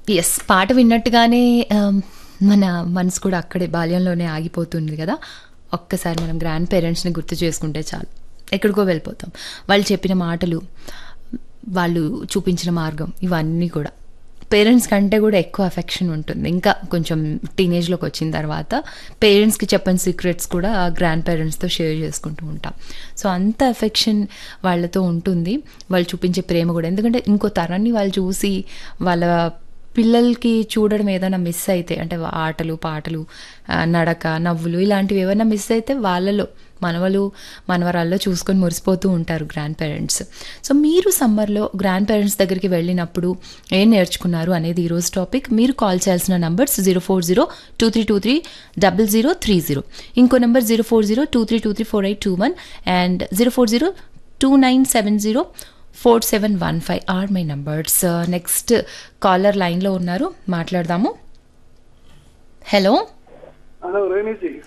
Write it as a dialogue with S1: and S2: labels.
S1: yes పాట విన్నట్టుగానే ఆమ్, మన మనసు కూడా అక్కడే బాల్యంలోనే ఆగిపోతుంది కదా ఒక్కసారి మనం గ్రాండ్ పేరెంట్స్ని గుర్తు చేసుకుంటే చాలు ఎక్కడికో వెళ్ళిపోతాం వాళ్ళు చెప్పిన మాటలు వాళ్ళు చూపించిన మార్గం ఇవన్నీ కూడా పేరెంట్స్ కంటే కూడా ఎక్కువ అఫెక్షన్ ఉంటుంది ఇంకా కొంచెం టీనేజ్లోకి వచ్చిన తర్వాత పేరెంట్స్కి చెప్పని సీక్రెట్స్ కూడా గ్రాండ్ పేరెంట్స్తో షేర్ చేసుకుంటూ ఉంటాం సో అంత అఫెక్షన్ వాళ్ళతో ఉంటుంది వాళ్ళు చూపించే ప్రేమ కూడా ఎందుకంటే ఇంకో తరాన్ని వాళ్ళు చూసి వాళ్ళ పిల్లలకి చూడడం ఏదైనా మిస్ అయితే అంటే ఆటలు పాటలు ఆ, నడక నవ్వులు ఇలాంటివి ఏమైనా మిస్ అయితే వాళ్ళలో మనవలు మనవరాల్లో చూసుకొని మురిసిపోతూ ఉంటారు గ్రాండ్ పేరెంట్స్ సో మీరు సమ్మర్లో గ్రాండ్ పేరెంట్స్ దగ్గరికి వెళ్ళినప్పుడు ఏం నేర్చుకున్నారు అనేది ఈరోజు టాపిక్ మీరు కాల్ చేయాల్సిన numbers zero four zero two three two three double zero three zero ఇంకో number zero four zero two three two three four eight two one and zero four zero two nine seven zero four seven one five are my numbers next caller లైన్లో ఉన్నారు మాట్లాడదాము hello
S2: hello రేణుజీ